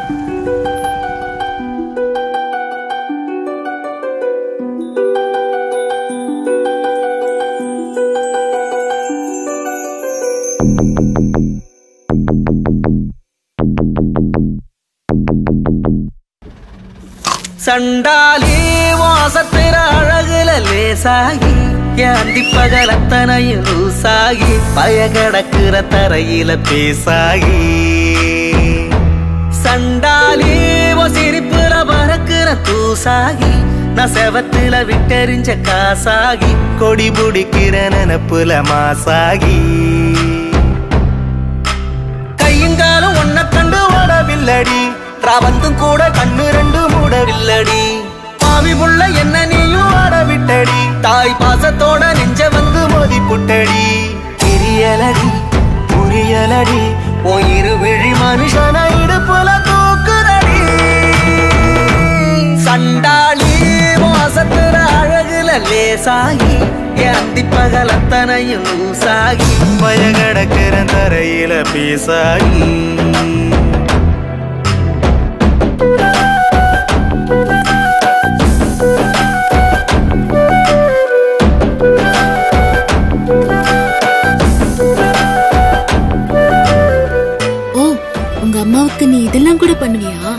சண்டாலி வாசத்திர அழகுல லேசாகி ஏந்தி பகலத்தனையும் லூசாகி பய கிடக்குற தரையில பேசாகி சண்டாலி ஓ சிரிப்புல பறக்குற தூசாகி நான் செவத்துல விட்டெறிஞ்ச காசாகி கொடி பிடிக்கிற நினப்புல மாசாகி கையுங்காலும் ஒன்ன கண்டு ஓடவில்லடி ராவந்தும் கூட கண்ணு ரெண்டு மூடவில்லடி பாவி புள்ள என்ன நீயும் ஆட விட்டடி தாய் பாசத்தோட நெஞ்ச வந்து மோதி புட்டடி தெரியலடி புரியலடி உன் இரு விழி மனுஷன இடுப்புல தூக்குதடி சண்டாளி வாசத்துற அழகுல லேசாகி என் அந்தி பகலத்தனையும் லூசாகி பய கிடக்கிற தரையில பேசாகி ஓ உங்க அம்மாவுக்கு நீ இதெல்லாம் கூட பண்ணுவியா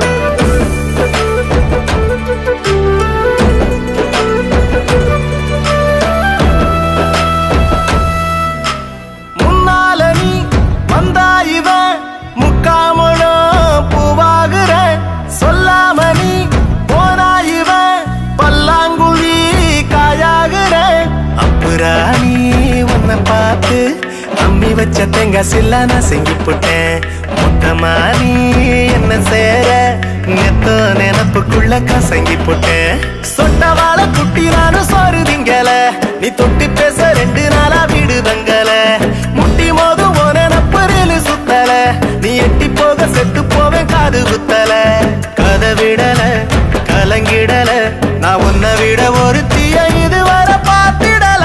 முன்னால நீ வந்தா இவன் முக்காமணும் பூவாகுற சொல்லாம நீ போனா இவன் பல்லாங்குழி காயாகுற அப்புறா நீ உன்னை பார்த்து அம்மி வச்ச தேங்காய் சில்லா நான் செஞ்சு போட்டேன் மொத்தமா நீ என்ன சேர நெத்தோ நினப்புக்குள்ள கசங்கி போட்டேன் சொட்டவாள குட்டி நானும் சோறு திங்கல நீ தொட்டி பேச ரெண்டு நாளா வீடு தங்கல முட்டி மோதும் ஓ நினப்பரில் சுத்தல நீ எட்டி போக செத்து போவேன் காது குத்தல கதை விடல கலங்கிடல நான் உன்னை விட ஒரு தீய இதுவரை பார்த்திடல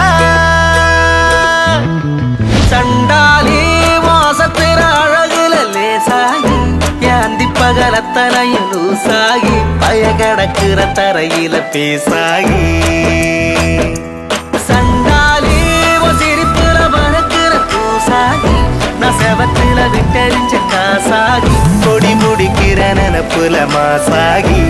சண்டாலி வாசத்திர அழகுல லேசாகி ஏந்தி பகலத்தனையும் லூசாகி பய கிடக்குற தரையில பேசாகி சண்டாலி ஓ சிரிப்புல பறக்குற பூசாகி நான் செவத்துல விட்டெறிஞ்ச காசாகி கொடி முடிக்கிற நினப்புல மாசாகி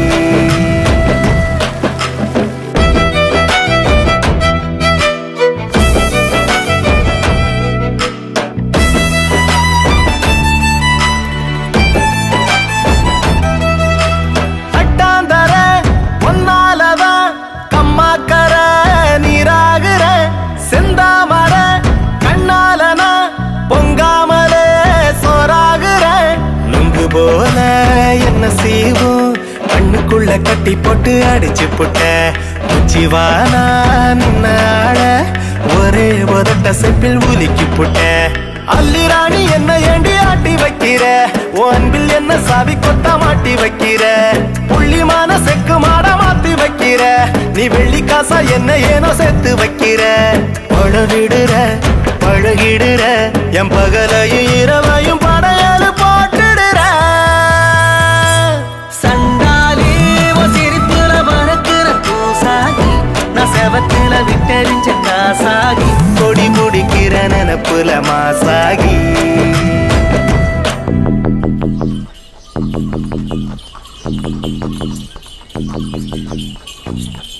அட்டாந்தர ஒன்னாலதான் கம்மாக்கர நீராகுற செந்தாமர கண்ணாலனா பொங்காமலே சோறாகுற நுங்கு போல என்ன செய்வோம் கண்ணுக்குள்ள கட்டி போட்டு அடிச்சு புட்ட உச்சிவானா நின்னாட ஒரே உதட்ட செப்பில் உலுக்கி புட்ட அல்லி ராணி என்ன ஏண்டி ஆட்டி வைக்கிற உன் அன்பில் என்ன சாவி கொத்த மாட்டி வைக்கிற புள்ளிமான செக்கு மாட மாத்தி வைக்கிற நீ வெள்ளி காசா என்ன ஏனோ சேர்த்து வைக்கிற பழகிடுற பழகிடுற என் பகலையும் இரவையும் படையலு போட்டுடுற சண்டாலி ஓ சிரிப்புல பறக்குற பூசாகி நான் செவத்துல விட்டெறிஞ்ச காசாகி கொடி முடிக்கிற நினப்புல மாசாகி ஆ